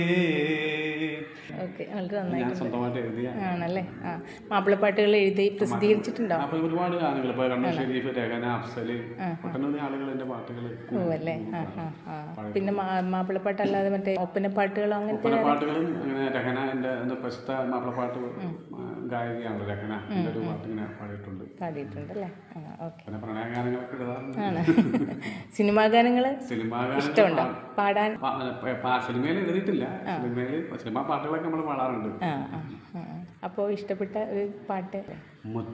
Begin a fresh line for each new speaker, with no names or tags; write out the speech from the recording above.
okay വളരെ നന്നായി
ഞാൻ സ്വന്തമായിട്ട് എഴുതിയ
ആണല്ലേ ആ മാപ്പിളപ്പാട്ടുകൾ എഴുതി പ്രസിദ്ധീകരിച്ചിട്ടുണ്ടോ
അപ്പൊ ഒരുപാട് ഗാനങ്ങൾ ഇപ്പൊ കണ്ണൂർ ഷെരീഫ് രഹന അഫ്സല് ഒട്ടനവധി ആളുകൾ എന്റെ പാട്ടുകൾ
ഓ അല്ലേ ആ ആ ആ പിന്നെ മാ- മാപ്പിളപ്പാട്ടല്ലാതെ മറ്റേ ഒപ്പനപ്പാട്ടുകളോ അങ്ങനത്തെ
പല പാട്ടുകളും അങ്ങനെ രഹന എന്റെ എന്താ പ്രശസ്ത മാപ്പിളപ്പാട്ട് ഗായികയാണ് രഹന എന്റെ ഒരു പാട്ട് ഇങ്ങനെ പാടിയിട്ടുണ്ട്
പാടിയിട്ടുണ്ട് അല്ലേ ആ ഓക്കെ
പിന്നെ പ്രണയഗാനങ്ങളൊക്കെ എഴുതാറുണ്ട്
ആണ് സിനിമാ ഗാനങ്ങൾ
സിനിമാ
ഇഷ്ടമുണ്ടോ പാടാൻ
സിനിമയിൽ എഴുതിയിട്ടില്ല സിനിമയിൽ സിനിമാ പാട്ടുകളൊക്കെ നമ്മൾ പാടാറുണ്ട്
ആ ആ ആ അപ്പോൾ ഇഷ്ടപ്പെട്ട ഒരു പാട്ട്